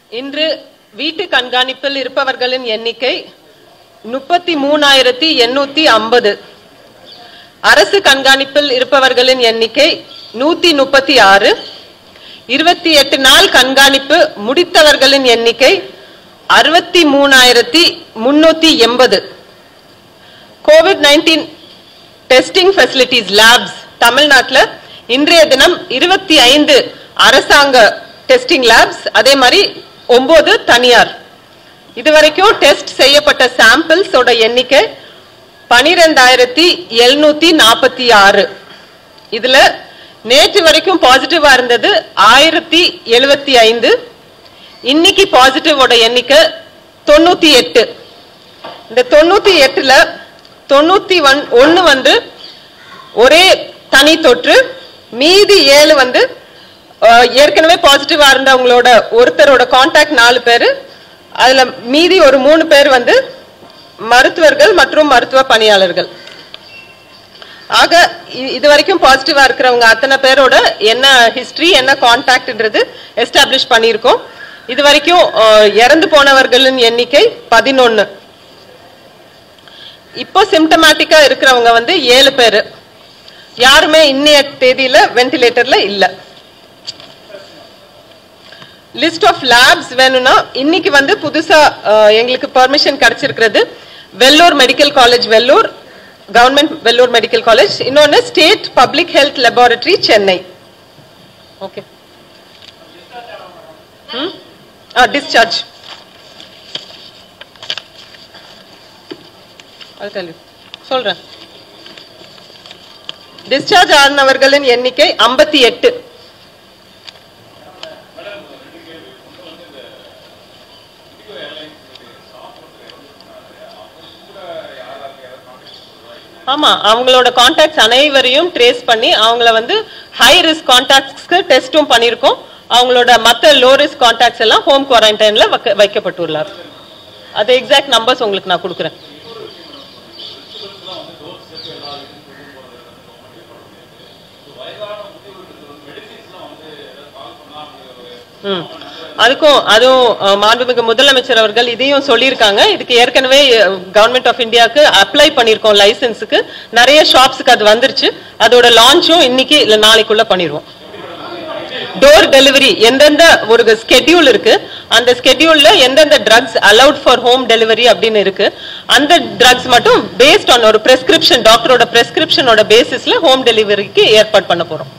இன்று வீட்டு கண்காணிப்பில் இருப்பவர்களின் எண்ணிக்கை முப்பத்தி மூணாயிரத்தி எண்ணூத்தி ஐம்பது அரசு கண்காணிப்பில் இருப்பவர்களின் எண்ணிக்கை நூத்தி முப்பத்தி ஆறு இருபத்தி எட்டு நாள் கண்காணிப்பு முடித்தவர்களின் எண்ணிக்கை அறுபத்தி மூணாயிரத்தி முன்னூத்தி எண்பது Covid nineteen testing facilities labs தமிழ்நாட்டில் இன்றைய தினம் இருபத்தி ஐந்து அரசாங்க டெஸ்டிங் லேப்ஸ் அதே மாதிரி ஒன்பது தனியார் இதுவரைக்கும் டெஸ்ட் செய்யப்பட்ட சாம்பிள்ஸ் ஓட எண்ணிக்கை பனிரெண்டாயிரத்தி எழுநூத்தி நாற்பத்தி ஆறு இதுல நேற்று வரைக்கும் பாசிட்டிவா இருந்தது ஆயிரத்தி எழுபத்தி ஐந்து இன்னைக்கு பாசிட்டிவோட எண்ணிக்கை தொண்ணூத்தி எட்டு இந்த தொண்ணூத்தி எட்டுல தொண்ணூத்தி ஒன் ஒன்னு வந்து ஒரே தனி தொற்று மீதி ஏழு வந்து அஹ், ஏற்கனவே பாசிட்டிவா இருந்தவங்களோட ஒருத்தரோட கான்டாக்ட் நாலு பேரு அதுல மீதி ஒரு மூணு பேர் வந்து மருத்துவர்கள் மற்றும் மருத்துவ பணியாளர்கள் ஆக இ- இது வரைக்கும் பாசிட்டிவா இருக்கிறவங்க அத்தனை பேரோட என்ன ஹிஸ்டரி என்ன கான்டாக்ட்ன்றது எஸ்டாப்ளிஷ் பண்ணியிருக்கோம் இது வரைக்கும் அஹ், இறந்து போனவர்களின் எண்ணிக்கை பதினொன்னு இப்போ சிம்டமேட்டிக்கா இருக்கிறவங்க வந்து ஏழு பேரு யாருமே இன்னைய தேதியில வென்டிலேட்டர்ல இல்ல லிஸ்ட் ஆஃப் லேப்ஸ் வேணும்னா இன்னைக்கு வந்து புதுசா அஹ், எங்களுக்கு பர்மிஷன் கிடைச்சிருக்கிறது Vellore medical college Vellore government Vellore medical college இன்னொன்னு state public health laboratory Chennai okay discharge I'll tell you. சொல்றேன் டிஸ்சார்ஜ் ஆனவர்களின் எண்ணிக்கை ஐம்பத்தி எட்டு ஆமா அவங்களோட கான்டாக்ட்ஸ் அனைவரையும் ட்ரேஸ் பண்ணி அவங்கள வந்து ஹை ரிஸ்க் கான்டாக்ட்ஸ்க்கு டெஸ்டும் பண்ணியிருக்கோம் அவங்களோட மத்த லோ ரிஸ்க் கான்டாக்ட்ஸ் எல்லாம் ஹோம் குவாரண்டைன்ல வைக்கப்பட்டுள்ளார் அது எக்ஸாக்ட் நம்பர்ஸ் உங்களுக்கு நான் கொடுக்குறேன் ம். அதுக்கும் அதுவும் அஹ், மாண்புமிகு முதலமைச்சர் அவர்கள் இதையும் சொல்லியிருக்காங்க இதுக்கு ஏற்கனவே கவர்மெண்ட் ஆஃப் இந்தியாவுக்கு அப்ளை பண்ணியிருக்கோம் லைசன்ஸுக்கு நிறைய ஷாப்ஸுக்கு அது வந்துருச்சு அதோட லான்ச்சும் இன்னைக்கு இல்ல நாளைக்குள்ள பண்ணிடுவோம் டோர் டெலிவரி எந்தெந்த ஒரு ஸ்கெட்யூல் இருக்கு அந்த ஸ்கெட்யூல்ல எந்தெந்த drugs allowed for home delivery அப்படின்னு இருக்கு அந்த ட்ரக்ஸ் மட்டும் பேஸ்ட் ஆன் ஒரு பிரெஸ்கிரிப்ஷன் டாக்டரோட பிரெஸ்கிரிப்ஷனோட பேசிஸ்ல ஹோம் டெலிவரிக்கு ஏற்பாடு பண்ண போறோம்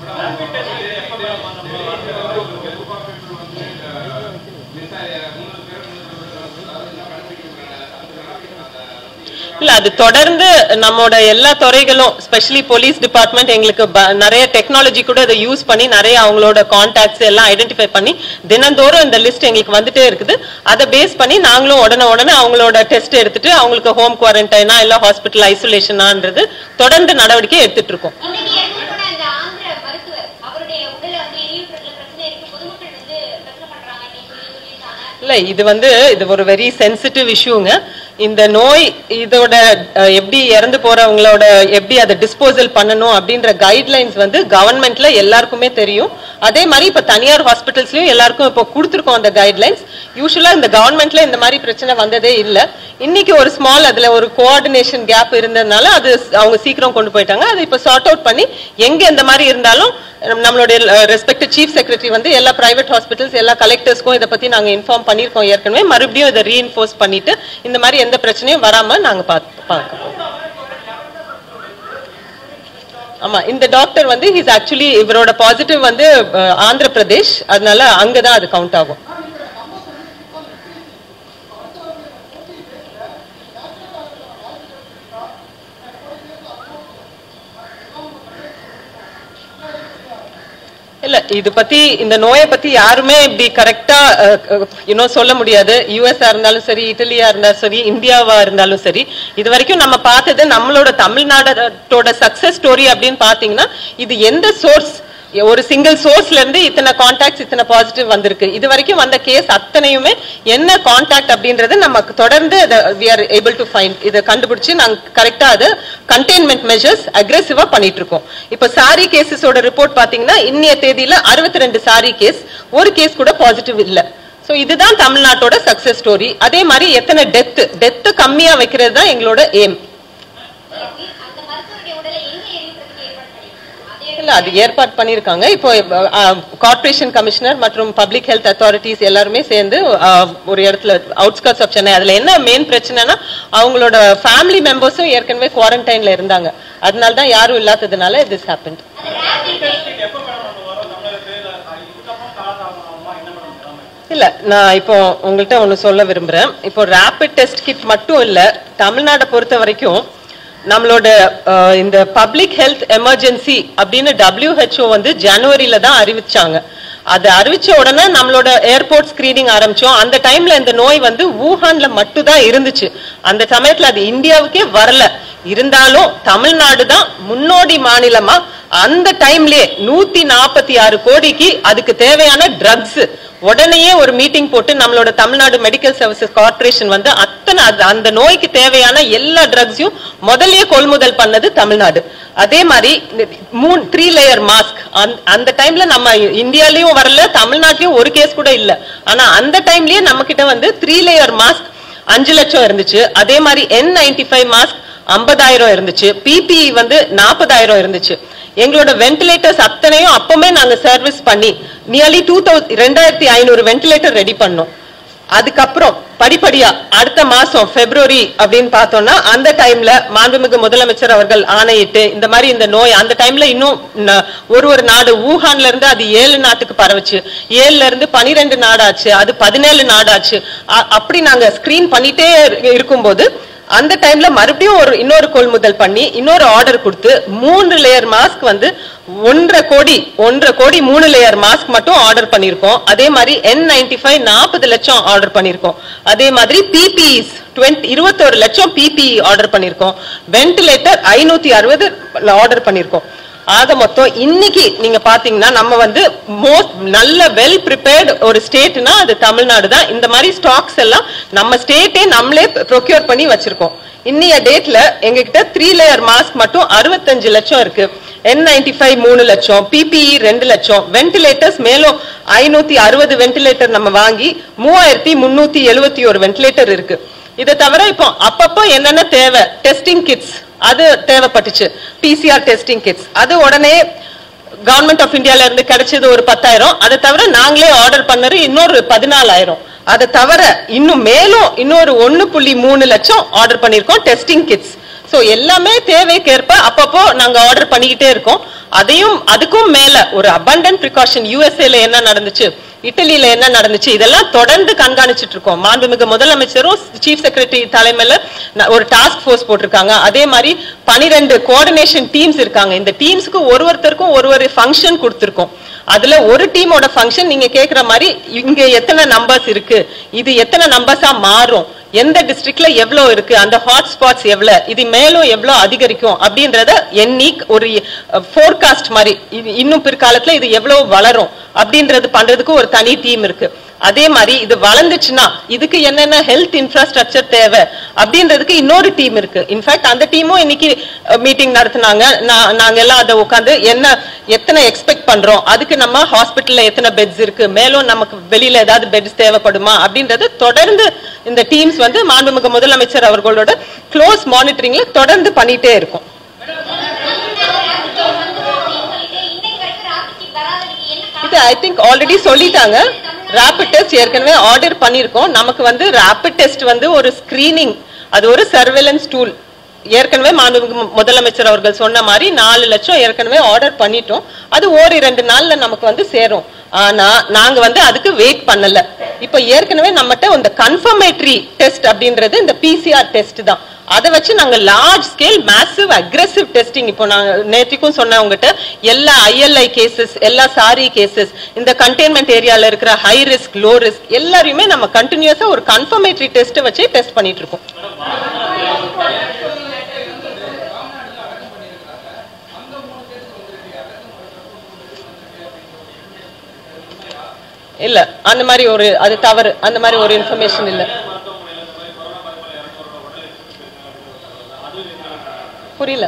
இல்ல அது தொடர்ந்து நம்மோட எல்லா துறைகளும் ஸ்பெஷலி போலீஸ் டிபார்ட்மெண்ட் எங்களுக்கு ப- நிறைய டெக்னாலஜி கூட இதை யூஸ் பண்ணி நிறைய அவங்களோட கான்டாக்ட்ஸ் எல்லாம் ஐடென்டிஃபை பண்ணி தினந்தோறும் இந்த லிஸ்ட் எங்களுக்கு வந்துட்டே இருக்குது அதை பேஸ் பண்ணி நாங்களும் உடனே உடனே அவங்களோட டெஸ்ட் எடுத்துட்டு அவங்களுக்கு ஹோம் குவாரண்டைனா இல்ல ஹாஸ்பிட்டல் ஐசோலேஷனான்றது தொடர்ந்து நடவடிக்கை எடுத்துட்டு இருக்கோம் இன்னைக்கு இறந்து போன அந்த ஆந்திர மருத்துவர் அவருடைய உடல்ல வந்து எரியூட்டல பிரச்சனை இருக்கு பொதுமக்கள் வந்து பிரச்சனை பண்றாங்க அப்படின்னு சொல்லி சொல்லியிருக்காங்க இல்ல இது வந்து இது ஒரு வெரி சென்சிட்டிவ் இஷ்யூங்க இந்த நோய் இதோட அஹ், எப்படி இறந்து போறவங்களோட எப்படி அதை டிஸ்போசல் பண்ணணும் அப்படின்ற கைட்லைன்ஸ் வந்து கவர்மெண்ட்ல எல்லாருக்குமே தெரியும் அதே மாதிரி இப்ப தனியார் ஹாஸ்பிட்டல்ஸ்லயும் எல்லாருக்கும் இப்போ கொடுத்துருக்கோம் அந்த கைட்லைன்ஸ் யூஸ்வலா இந்த கவர்மெண்ட்ல இந்த மாதிரி பிரச்சனை வந்ததே இல்ல இன்னைக்கு ஒரு ஸ்மால் அதுல ஒரு கோஆர்டினேஷன் கேப் இருந்ததுனால அது அவங்க சீக்கிரம் கொண்டு போயிட்டாங்க அதை இப்ப சார்ட் அவுட் பண்ணி எங்க இந்த மாதிரி இருந்தாலும் நம்ம- நம்மளுடைய ரெஸ்பெக்டிவ் சீஃப் செக்ரட்டரி வந்து எல்லா பிரைவேட் ஹாஸ்பிட்டல்ஸ் எல்லா கலெக்டர்ஸ்க்கும் இதை பத்தி நாங்க இன்ஃபார்ம் பண்ணியிருக்கோம் ஏற்கனவே மறுபடியும் இதை ரீஇன்ஃபோர்ஸ் பண்ணிட்டு இந்த மாதிரி எந்த பிரச்சனையும் வராம நாங்க பார்த்து பார்க்க போறோம். ஆமா இந்த டாக்டர் வந்து ஹிஸ் ஆக்சுவலி இவரோட பாசிட்டிவ் வந்து அஹ், ஆந்திர பிரதேஷ் அதனால அங்கதான் அது கவுண்ட் ஆகும் இல்ல இது பத்தி இந்த நோயை பத்தி யாருமே இப்படி கரெக்டா இன்னும் சொல்ல முடியாது யூஎஸ்ஆ இருந்தாலும் சரி இட்டலியா இருந்தாலும் சரி இந்தியாவா இருந்தாலும் சரி இது வரைக்கும் நம்ம பார்த்தது நம்மளோட தமிழ்நாடோட சக்சஸ் ஸ்டோரி அப்படின்னு பாத்தீங்கன்னா இது எந்த சோர்ஸ் ஒரு சிங்கிள் சோர்ஸ்ல இருந்து இத்தனை கான்டாக்ட்ஸ் இத்தனை பாசிட்டிவ் வந்திருக்கு இது வரைக்கும் வந்த கேஸ் அத்தனையுமே என்ன கான்டாக்ட் அப்படின்றது நமக்கு தொடர்ந்து we are able to find இதை கண்டுபிடிச்சு நாங்க கரெக்டா அது கண்டெய்ன்மெண்ட் மெஷர்ஸ் அக்ரெசிவா பண்ணிட்டு இருக்கோம் இப்ப சாரி கேசஸோட ரிப்போர்ட் பாத்தீங்கன்னா இன்னைய தேதியில 62 ரெண்டு சாரி கேஸ் ஒரு கேஸ் கூட பாசிட்டிவ் இல்ல ஸோ இதுதான் தமிழ்நாட்டோட சக்சஸ் ஸ்டோரி அதே மாதிரி எத்தனை டெத் டெத்து கம்மியா வைக்கிறது தான் எங்களோட எய்ம் அந்த மருத்துவருடைய உடலை எங்க எரிக்கிறதுக்கு ஏற்பாடு பண்ணிருக்கீங்க அதே இல்ல அது ஏற்பாடு பண்ணிருக்காங்க இப்போ கார்ப்பரேஷன் கமிஷனர் மற்றும் பப்ளிக் ஹெல்த் அத்தாரிட்டிஸ் எல்லாருமே சேர்ந்து அஹ், ஒரு இடத்துல அவுட்ஸ்கர்ட்ஸ் ஆஃப் சென்னை அதுல என்ன மெயின் பிரச்சனைனா அவங்களோட ஃபேமிலி மெம்பர்ஸும் ஏற்கனவே குவாரண்டைன்ல இருந்தாங்க அதனால தான் யாரும் இல்லாததுனால திஸ் ஹேப்பன் அந்த ரேபிட் டெஸ்ட் எப்போ மேடம் நம்ம வரோம் தமிழகத்துல இல்ல இதுக்கப்புறம் காலம் ஆகுமா என்ன மேடம் நிலைமை? இல்ல நான் இப்போ உங்கள்கிட்ட ஒன்னு சொல்ல விரும்புறேன் இப்போ ரேபிட் டெஸ்ட் கிட் மட்டும் இல்ல தமிழ்நாடை பொறுத்த வரைக்கும் நம்மளோட அஹ், இந்த பப்ளிக் ஹெல்த் எமர்ஜென்சி அப்படின்னு WHO வந்து ஜனவரியில தான் அறிவிச்சாங்க அது அறிவிச்ச உடனே நம்மளோட ஏர்போர்ட் ஸ்கிரீனிங் ஆரம்பிச்சோம் அந்த டைம்ல இந்த நோய் வந்து வூஹான்ல மட்டும் தான் இருந்துச்சு அந்த சமயத்துல அது இந்தியாவுக்கே வரல இருந்தாலும் தமிழ்நாடு தான் முன்னோடி மாநிலமா அந்த டைம்லயே நூத்தி நாற்பத்தி ஆறு கோடிக்கு அதுக்கு தேவையான ட்ரக்ஸ் உடனேயே ஒரு மீட்டிங் போட்டு நம்மளோட தமிழ்நாடு மெடிக்கல் சர்வீசஸ் கார்ப்பரேஷன் வந்து அத்தனை அது- அந்த நோய்க்கு தேவையான எல்லா ட்ரக்ஸையும் முதல்லயே கொள்முதல் பண்ணது தமிழ்நாடு அதே மாதிரி மூணு த்ரீ லேயர் மாஸ்க் அந்த டைம்ல நம்ம இந்தியாலயும் வரல தமிழ்நாட்டிலயும் ஒரு கேஸ் கூட இல்ல ஆனா அந்த டைம்லயே நம்ம கிட்ட வந்து த்ரீ லேயர் மாஸ்க் அஞ்சு லட்சம் இருந்துச்சு அதே மாதிரி என் நைன்டி ஃபைவ் மாஸ்க் ஐம்பதாயிரம் இருந்துச்சு பிபிஇ வந்து நாற்பதாயிரம் இருந்துச்சு எங்களோட வென்டிலேட்டர்ஸ் அத்தனையும் அப்பவுமே நாங்க சர்வீஸ் பண்ணி நியர்லி டூ தௌசண்ட் ரெண்டாயிரத்தி ஐநூறு வென்டிலேட்டர் ரெடி பண்ணோம் அதுக்கப்புறம் படிப்படியா அடுத்த மாசம் பிப்ரவரி அப்படின்னு பார்த்தோம்னா அந்த டைம்ல மாண்புமிகு முதலமைச்சர் அவர்கள் ஆணையிட்டு இந்த மாதிரி இந்த நோய் அந்த டைம்ல இன்னும் ந- ஒரு ஒரு நாடு ஊஹான்ல இருந்து அது ஏழு நாட்டுக்கு பரவுச்சு ஏழுல இருந்து பனிரெண்டு நாடாச்சு அது பதினேழு நாடாச்சு அ- அப்படி நாங்க ஸ்கிரீன் பண்ணிட்டே இரு- இருக்கும்போது அந்த டைம்ல மறுபடியும் ஒரு இன்னொரு கொள்முதல் பண்ணி இன்னொரு ஆர்டர் கொடுத்து மூணு லேயர் மாஸ்க் வந்து ஒன்றரை கோடி ஒன்றரை கோடி மூணு லேயர் மாஸ்க் மட்டும் ஆர்டர் பண்ணியிருக்கோம் அதே மாதிரி என் நைன்டி ஃபைவ் நாற்பது லட்சம் ஆர்டர் பண்ணியிருக்கோம் அதே மாதிரி பிபிஇஸ் டுவெண்ட்டி இருபத்தோரு லட்சம் பிபிஇ ஆர்டர் பண்ணியிருக்கோம் வென்டிலேட்டர் ஐநூத்தி அறுபது ஆர்டர் பண்ணியிருக்கோம் ஆக மொத்தம் இன்னைக்கு நீங்க பாத்தீங்கன்னா நம்ம வந்து மோஸ்ட் நல்ல வெல் ப்ரிப்பேர்டு ஒரு ஸ்டேட்னா அது தமிழ்நாடு தான் இந்த மாதிரி ஸ்டாக்ஸ் எல்லாம் நம்ம ஸ்டேட்டே நம்மளே ப்ரொக்யூர் பண்ணி வச்சிருக்கோம் இன்னைய டேட்ல எங்ககிட்ட த்ரீ லேயர் மாஸ்க் மட்டும் அறுபத்தஞ்சு லட்சம் இருக்கு என் நைன்டி ஃபைவ் மூணு லட்சம் பிபிஇ ரெண்டு லட்சம் வென்டிலேட்டர்ஸ் மேலும் ஐநூத்தி அறுபது வென்டிலேட்டர் நம்ம வாங்கி மூவாயிரத்தி முன்னூத்தி எழுபத்தி ஒரு வென்டிலேட்டர் இருக்கு இதை தவிர இப்போ அப்பப்போ என்னென்ன தேவை டெஸ்டிங் கிட்ஸ் அது தேவைப்பட்டுச்சு பிசிஆர் டெஸ்டிங் கிட்ஸ் அது உடனே கவர்மெண்ட் ஆஃப் இந்தியால இருந்து கிடைச்சது ஒரு பத்தாயிரம் அதை தவிர நாங்களே ஆர்டர் பண்ணது இன்னொரு பதினாலாயிரம் அதை தவிர இன்னும் மேலும் இன்னொரு ஒன்னு புள்ளி மூணு லட்சம் ஆர்டர் பண்ணிருக்கோம் டெஸ்டிங் கிட்ஸ் சோ எல்லாமே தேவைக்கேற்ப அப்பப்போ நாங்க ஆர்டர் பண்ணிக்கிட்டே இருக்கோம் அதையும் அதுக்கும் மேல ஒரு அபண்டன்ட் ப்ரிகாஷன் யூஎஸ்ஏல என்ன நடந்துச்சு இட்டலியில என்ன நடந்துச்சு இதெல்லாம் தொடர்ந்து கண்காணிச்சிட்டு இருக்கோம் மாண்புமிகு முதலமைச்சரும் சீஃப் செக்ரட்டரி தலைமையில ந- ஒரு டாஸ்க் ஃபோர்ஸ் போட்டிருக்காங்க அதே மாதிரி பனிரெண்டு கோஆர்டினேஷன் டீம்ஸ் இருக்காங்க இந்த டீம்ஸ்க்கு ஒரு ஒருத்தருக்கும் ஒரு ஒரு ஃபங்க்ஷன் கொடுத்திருக்கோம் அதுல ஒரு டீமோட ஃபங்க்ஷன் நீங்க கேக்குற மாதிரி இங்க எத்தனை நம்பர்ஸ் இருக்கு இது எத்தனை நம்பர்ஸா மாறும் எந்த டிஸ்ட்ரிக்ட்ல எவ்வளவு இருக்கு அந்த ஹாட் ஸ்பாட்ஸ் எவ்வளவு இது மேலும் எவ்வளவு அதிகரிக்கும் அப்படின்றத எண்ணி ஒரு ஃபோர்காஸ்ட் மாதிரி இது இன்னும் பிற்காலத்துல இது எவ்வளவு வளரும் அப்படின்றது பண்றதுக்கு ஒரு தனி டீம் இருக்கு அதே மாதிரி இது வளர்ந்துச்சுன்னா இதுக்கு என்னென்ன ஹெல்த் இன்ஃப்ராஸ்ட்ரக்சர் தேவை அப்படின்றதுக்கு இன்னொரு டீம் இருக்கு இன்ஃபேக்ட் அந்த டீமும் இன்னைக்கு மீட்டிங் நடத்துனாங்க நான் நாங்க எல்லாம் அதை உட்காந்து என்ன எத்தனை எக்ஸ்பெக்ட் பண்றோம் அதுக்கு நம்ம ஹாஸ்பிட்டல்ல எத்தனை பெட்ஸ் இருக்கு மேலும் நமக்கு வெளியில ஏதாவது பெட்ஸ் தேவைப்படுமா அப்படின்றது தொடர்ந்து இந்த டீம்ஸ் வந்து மாண்புமிகு முதலமைச்சர் அவர்களோட க்ளோஸ் மானிட்டரிங்ல தொடர்ந்து பண்ணிட்டே இருக்கும் இது ஐ திங்க் ஆல்ரெடி சொல்லிட்டாங்க ரேபிட் டெஸ்ட் ஏற்கனவே ஆர்டர் பண்ணியிருக்கோம் நமக்கு வந்து ரேபிட் டெஸ்ட் வந்து ஒரு ஸ்கிரீனிங் அது ஒரு சர்வேலன்ஸ் டூல் ஏற்கனவே மாண்புமிகு மு- முதலமைச்சர் அவர்கள் சொன்ன மாதிரி நாலு லட்சம் ஏற்கனவே ஆர்டர் பண்ணிட்டோம் அது ஓர் இரண்டு நாள்ல நமக்கு வந்து சேரும் ஆனா நாங்க வந்து அதுக்கு வெயிட் பண்ணல இப்ப ஏற்கனவே நம்மகிட்ட இந்த கன்ஃபர்மேட்டரி டெஸ்ட் அப்படின்றது இந்த பிசிஆர் டெஸ்ட் தான் அதை வச்சு நாங்க large scale massive aggressive testing இப்போ நான் நேற்றுக்கும் சொன்னேன் உங்ககிட்ட எல்லா ஐஎல்ஐ கேசஸ் எல்லா சாரி கேசஸ் இந்த கண்டெய்ன்மெண்ட் ஏரியால இருக்கிற ஹை ரிஸ்க் லோ ரிஸ்க் எல்லாரையுமே நம்ம கண்டினியூஸா ஒரு கன்ஃபர்மேட்டரி டெஸ்ட் வச்சு டெஸ்ட் பண்ணிட்டு இருக்கோம் இல்ல அந்த மாதிரி ஒரு அது தவறு அந்த மாதிரி ஒரு இன்ஃபர்மேஷன் இல்ல புரியல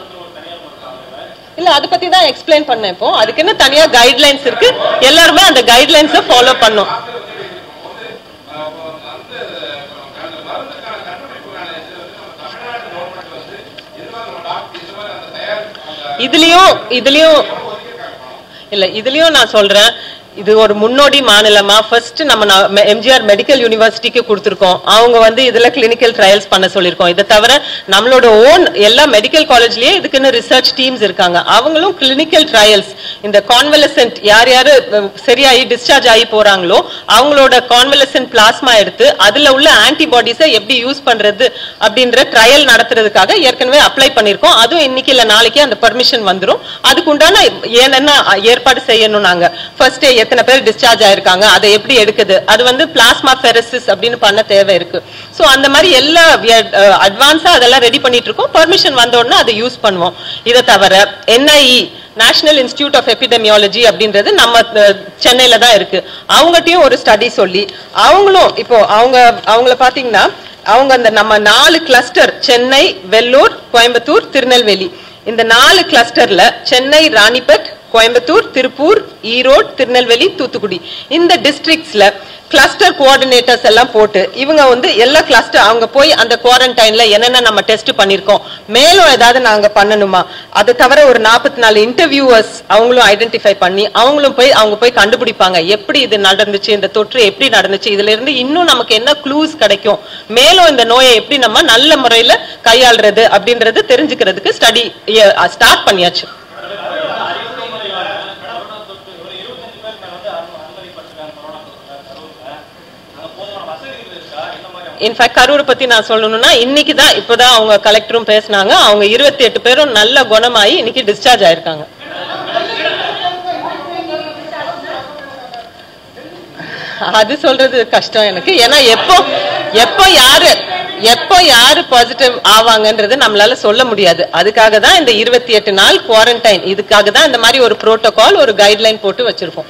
இல்ல அத பத்தி தான் எக்ஸ்பிளைன் பண்ணேன் இப்போ அதுக்கு என்ன தனியா கைட்லைன்ஸ் இருக்கு எல்லாருமே அந்த கைட்லைன்ஸை ஃபாலோ பண்ணும் இதுலயும் இதுலயும் இல்ல இதுலயும் நான் சொல்றேன் இது ஒரு முன்னோடி மாநிலமா ஃபர்ஸ்ட் நம்ம நா- எம்ஜிஆர் மெடிக்கல் யூனிவர்சிட்டிக்கு கொடுத்திருக்கோம் அவங்க வந்து இதுல கிளினிக்கல் ட்ரையல்ஸ் பண்ண சொல்லியிருக்கோம் இதை தவிர நம்மளோட ஓன் எல்லா மெடிக்கல் காலேஜ்லயே இதுக்குன்னு ரிசர்ச் டீம்ஸ் இருக்காங்க அவங்களும் கிளினிக்கல் ட்ரையல்ஸ் இந்த கான்வலசன்ட் யார் யாரு அஹ், சரியாயி டிஸ்சார்ஜ் ஆகி போறாங்களோ அவங்களோட கான்வலசன்ட் பிளாஸ்மா எடுத்து அதுல உள்ள ஆன்டிபாடிஸை எப்படி யூஸ் பண்றது அப்படின்ற ட்ரையல் நடத்துறதுக்காக ஏற்கனவே அப்ளை பண்ணிருக்கோம் அதுவும் இன்னைக்கு இல்ல நாளைக்கு அந்த பர்மிஷன் வந்துரும் அதுக்கு உண்டான என்னென்ன ஏற்பாடு செய்யணும் நாங்க ஃபர்ஸ்ட் எத்தனை பேர் டிஸ்சார்ஜ் ஆயிருக்காங்க அதை எப்படி எடுக்குது அது வந்து பிளாஸ்மா ஃபெரசிஸ் அப்படின்னு பண்ண தேவை இருக்கு சோ அந்த மாதிரி எல்லா அட்வான்ஸா அதெல்லாம் ரெடி பண்ணிட்டு இருக்கோம் பர்மிஷன் வந்த உடனே அதை யூஸ் பண்ணுவோம் இதை தவிர NIE National Institute of Epidemiology அப்படின்றது நம்ம அஹ், சென்னையில தான் இருக்கு அவங்ககிட்டயும் ஒரு ஸ்டடி சொல்லி அவங்களும் இப்போ அவங்க அவங்கள பாத்தீங்கன்னா அவங்க அந்த நம்ம நாலு கிளஸ்டர் சென்னை வெள்ளூர் கோயம்புத்தூர் திருநெல்வேலி இந்த நாலு கிளஸ்டர்ல சென்னை ராணிபெட் கோயம்புத்தூர் திருப்பூர் ஈரோடு திருநெல்வேலி தூத்துக்குடி இந்த டிஸ்ட்ரிக்ட்ஸ்ல கிளஸ்டர் கோஆர்டினேட்டர்ஸ் எல்லாம் போட்டு இவங்க வந்து எல்லா கிளஸ்டர் அவங்க போய் அந்த குவாரண்டைன்ல என்னென்ன நம்ம டெஸ்ட் பண்ணிருக்கோம் மேலும் ஏதாவது நாங்க பண்ணணுமா அது தவிர ஒரு நாற்பத்தி நாலு இன்டர்வியூவர்ஸ் அவங்களும் ஐடென்டிஃபை பண்ணி அவங்களும் போய் அவங்க போய் கண்டுபிடிப்பாங்க எப்படி இது நடந்துச்சு இந்த தொற்று எப்படி நடந்துச்சு இதுல இருந்து இன்னும் நமக்கு என்ன க்ளூஸ் கிடைக்கும் மேலும் இந்த நோயை எப்படி நம்ம நல்ல முறையில கையாளுறது அப்படின்றது தெரிஞ்சுக்கிறதுக்கு ஸ்டடி ஸ்டார்ட் பண்ணியாச்சு இன்ஃபேக்ட் கரூர் பத்தி நான் சொல்லணும்னா இன்னைக்கு தான் இப்பதான் அவங்க கலெக்டரும் பேசினாங்க அவங்க இருபத்தி எட்டு பேரும் நல்ல குணமாயி இன்னைக்கு டிஸ்சார்ஜ் ஆயிருக்காங்க அது சொல்றது கஷ்டம் எனக்கு ஏன்னா எப்போ எப்போ யாரு எப்போ யாரு பாசிட்டிவ் ஆவாங்கன்றது நம்மளால சொல்ல முடியாது அதுக்காக தான் இந்த இருபத்தி எட்டு நாள் குவாரண்டைன் இதுக்காக தான் இந்த மாதிரி ஒரு புரோட்டோகால் ஒரு கைட்லைன் போட்டு வச்சிருக்கோம்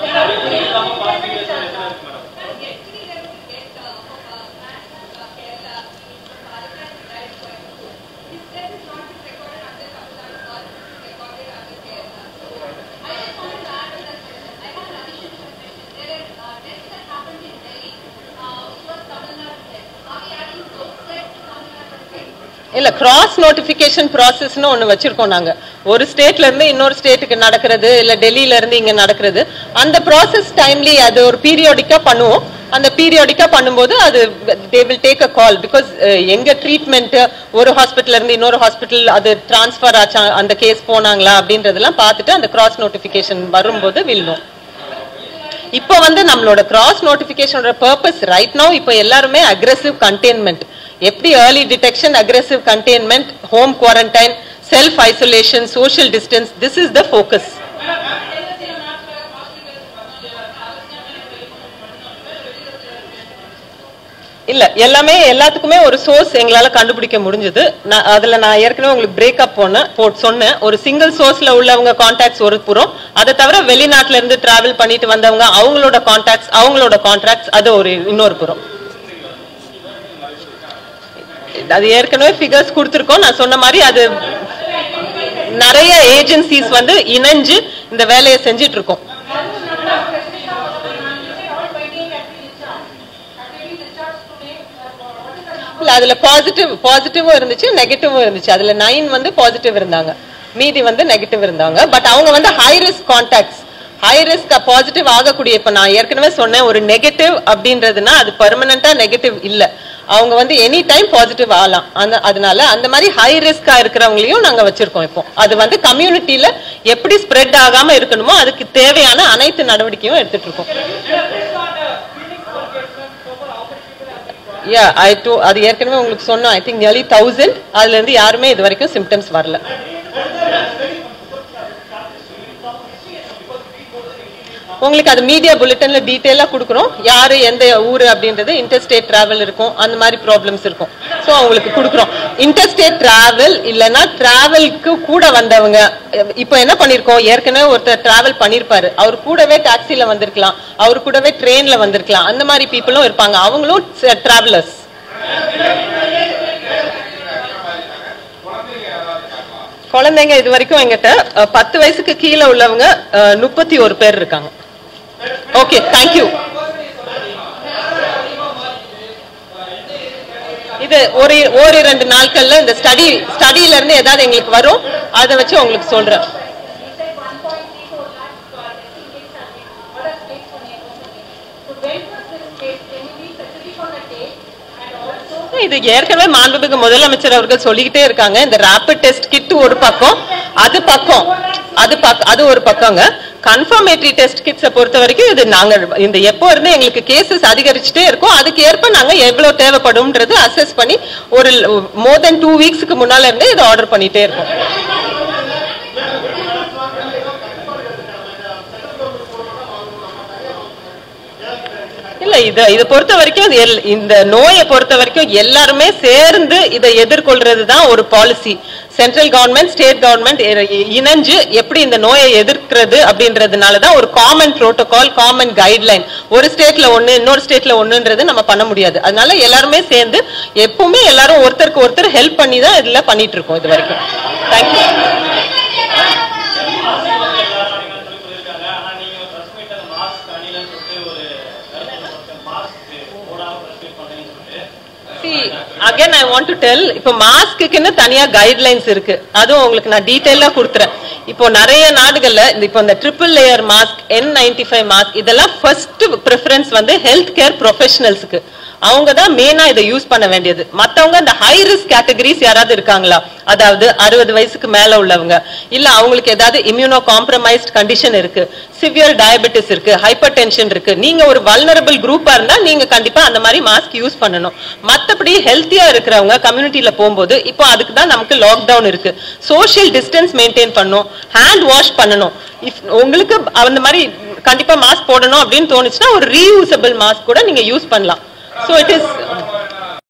இல்ல கிராஸ் நோட்டிபிகேஷன் ப்ராசஸ்னு ஒண்ணு வச்சிருக்கோம் நாங்க ஒரு ஸ்டேட்ல இருந்து இன்னொரு ஸ்டேட்டுக்கு நடக்கிறது இல்ல டெல்லியில இருந்து இங்க நடக்கிறது அந்த ப்ராசஸ் டைம்லி அது ஒரு பீரியாடிக்கா பண்ணுவோம் அந்த பீரியாடிக்கா பண்ணும்போது அது they will take a call because எங்க ட்ரீட்மெண்ட் ஒரு ஹாஸ்பிட்டல்ல இருந்து இன்னொரு ஹாஸ்பிட்டல் அது டிரான்ஸ்ஃபர் ஆச்சா அந்த கேஸ் போனாங்களா அப்படின்றதெல்லாம் பார்த்துட்டு அந்த கிராஸ் நோட்டிபிகேஷன் வரும்போது வில்லும் இப்போ வந்து நம்மளோட கிராஸ் நோட்டிபிகேஷனோட பர்பஸ் ரைட் நோ இப்போ எல்லாருமே அக்ரெசிவ் கண்டெய்ன்மெண்ட் எப்படி early detection aggressive containment home quarantine self isolation social distance this is the focus இல்ல எல்லாமே எல்லாத்துக்குமே ஒரு சோர்ஸ் எங்களால கண்டுபிடிக்க முடிஞ்சது நான் அதுல நான் ஏற்கனவே உங்களுக்கு பிரேக்கப் போனேன் போட் சொன்னேன் ஒரு சிங்கிள் சோர்ஸ்ல உள்ளவங்க கான்டாக்ட்ஸ் ஒரு புறம் அதை தவிர வெளிநாட்டுல இருந்து டிராவல் பண்ணிட்டு வந்தவங்க அவங்களோட கான்டாக்ட்ஸ் அவங்களோட கான்ட்ராக்ட்ஸ் அது ஒரு இன்னொரு புறம் அது ஏற்கனவே ஃபிகர்ஸ் கொடுத்துருக்கோம் நான் சொன்ன மாதிரி அது நிறைய ஏஜென்சிஸ் வந்து இணைஞ்சு இந்த வேலையை செஞ்சிட்டு இருக்கோம் இல்ல அதுல பாசிட்டிவ் பாசிட்டிவும் இருந்துச்சு நெகட்டிவும் இருந்துச்சு அதுல நைன் வந்து பாசிட்டிவ் இருந்தாங்க மீதி வந்து நெகட்டிவ் இருந்தாங்க பட் அவங்க வந்து high risk contacts high risk positive ஆகக்கூடிய இப்ப நான் ஏற்கனவே சொன்னேன் ஒரு நெகட்டிவ் அப்படின்றதுனா அது பெர்மனண்டா நெகட்டிவ் இல்ல அவங்க வந்து எனி டைம் பாசிட்டிவ் ஆகலாம் அந்த அதனால அந்த மாதிரி ஹை ரிஸ்கா இருக்கிறவங்களையும் நாங்க வச்சிருக்கோம் இப்போ அது வந்து கம்யூனிட்டியில எப்படி ஸ்ப்ரெட் ஆகாம இருக்கணுமோ அதுக்கு தேவையான அனைத்து நடவடிக்கையும் எடுத்துட்டு இருக்கோம் யா ஐ டூ அது ஏற்கனவே உங்களுக்கு சொன்னோம் ஐ திங்க் நியர்லி தௌசண்ட் அதுல இருந்து யாருமே இது வரைக்கும் சிம்டம்ஸ் வரல உங்களுக்கு அது மீடியா புல்லட்டின்ல டீட்டெயிலா கொடுக்குறோம் யாரு எந்த ஊரு அப்படின்றது இன்டர்ஸ்டேட் டிராவல் இருக்கும் அந்த மாதிரி ப்ராப்ளம்ஸ் இருக்கும் ஸோ அவங்களுக்கு கொடுக்குறோம் இன்டர்ஸ்டேட் டிராவல் இல்லைன்னா டிராவலுக்கு கூட வந்தவங்க இப்போ என்ன பண்ணிருக்கோம் ஏற்கனவே ஒருத்தர் டிராவல் பண்ணிருப்பாரு அவர் கூடவே டாக்ஸில வந்திருக்கலாம் அவர் கூடவே ட்ரெயின்ல வந்திருக்கலாம் அந்த மாதிரி பீப்புளும் இருப்பாங்க அவங்களும் டிராவலர்ஸ் குழந்தைங்க இது வரைக்கும் எங்கிட்ட அஹ், பத்து வயசுக்கு கீழே உள்ளவங்க முப்பத்தி ஒரு பேர் இருக்காங்க ஓகே தேங்க்யூ இது ஒரு ஓரிரண்டு நாட்கள்ல இந்த ஸ்டடி ஸ்டடியில இருந்து ஏதாவது எங்களுக்கு வரும் அதை வச்சு உங்களுக்கு சொல்றேன் இது ஏற்கனவே மாண்புமிகு முதலமைச்சர் அவர்கள் சொல்லிக்கிட்டே இருக்காங்க இந்த ரேபிட் டெஸ்ட் கிட் ஒரு பக்கம் அது பக்கம் அது பக்கம் அது ஒரு பக்கங்க கன்ஃபர்மேட்டரி டெஸ்ட் கிட்ஸை பொறுத்த வரைக்கும் இது நாங்க இந்த எப்போ இருந்து எங்களுக்கு கேசஸ் அதிகரிச்சுட்டே இருக்கோம் அதுக்கு ஏற்ப நாங்க எவ்வளவு தேவைப்படும்ன்றது அசஸ் பண்ணி ஒரு மோர் தென் டூ வீக்ஸ்க்கு முன்னால இருந்தே இதை ஆர்டர் பண்ணிட்டே இருக்கோம் இல்ல இத இத பொறுத்த வரைக்கும் இது எல்- இந்த நோயை பொறுத்த வரைக்கும் எல்லாருமே சேர்ந்து இதை எதிர்கொள்றது தான் ஒரு policy central government state government இணைஞ்சு எப்படி இந்த நோயை எதிர்க்கிறது அப்படின்றதுனால தான் ஒரு காமன் புரோட்டோகால் காமன் கைட்லைன் ஒரு ஸ்டேட்ல ஒண்ணு இன்னொரு ஸ்டேட்ல ஒண்ணுன்றது நம்ம பண்ண முடியாது அதனால எல்லாருமே சேர்ந்து எப்பவுமே எல்லாரும் ஒருத்தருக்கு ஒருத்தர் ஹெல்ப் பண்ணி தான் இதுல பண்ணிட்டு இருக்கோம் இது வரைக்கும் தேங்க்யூ சொல்லியிருக்காங்க ஆனா நீங்க பிரஸ் மீட் அந்த மாஸ்க் அணிலன்னு சொல்லிட்டு ஒரு மாஸ்க் போடாம பிரஸ் மீட் பண்றீங்கன்னு சொல்லிட்டு See, again I want to tell இப்போ மாஸ்க்குன்னு தனியா கைட்லைன்ஸ் இருக்கு அதுவும் உங்களுக்கு நான் டீடைலா கொடுத்துறேன் இப்போ நிறைய நாடுகள்ல இந்த இப்போ இந்த triple layer mask N ninety five mask இதெல்லாம் ஃபர்ஸ்ட் ப்ரிஃபரன்ஸ் வந்து ஹெல்த் கேர் ப்ரொஃபஷனல்ஸ்க்கு அவங்க தான் மெயினா இதை யூஸ் பண்ண வேண்டியது மத்தவங்க இந்த ஹை ரிஸ்க் கேட்டகரிஸ் யாராவது இருக்காங்களா அதாவது அறுபது வயசுக்கு மேல உள்ளவங்க இல்ல அவங்களுக்கு ஏதாவது இம்யூனோ காம்ப்ரமைஸ்ட் கண்டிஷன் இருக்கு சிவியர் டயபெட்டிஸ் இருக்கு ஹைப்பர் டென்ஷன் இருக்கு நீங்க ஒரு வல்னரபிள் குரூப்பா இருந்தா நீங்க கண்டிப்பா அந்த மாதிரி மாஸ்க் யூஸ் பண்ணணும் மத்தபடி ஹெல்த்தியா இருக்கிறவங்க கம்யூனிட்டியில போகும்போது இப்போ அதுக்கு தான் நமக்கு லாக்டவுன் இருக்கு சோஷியல் டிஸ்டன்ஸ் மெயின்டைன் பண்ணணும் ஹேண்ட் வாஷ் பண்ணணும் இஃப் உங்களுக்கு அந்த மாதிரி கண்டிப்பா மாஸ்க் போடணும் அப்படின்னு தோணுச்சுன்னா ஒரு ரீயூசபிள் மாஸ்க் கூட நீங்க யூஸ் பண்ணலாம் ஸோ இட் இஸ்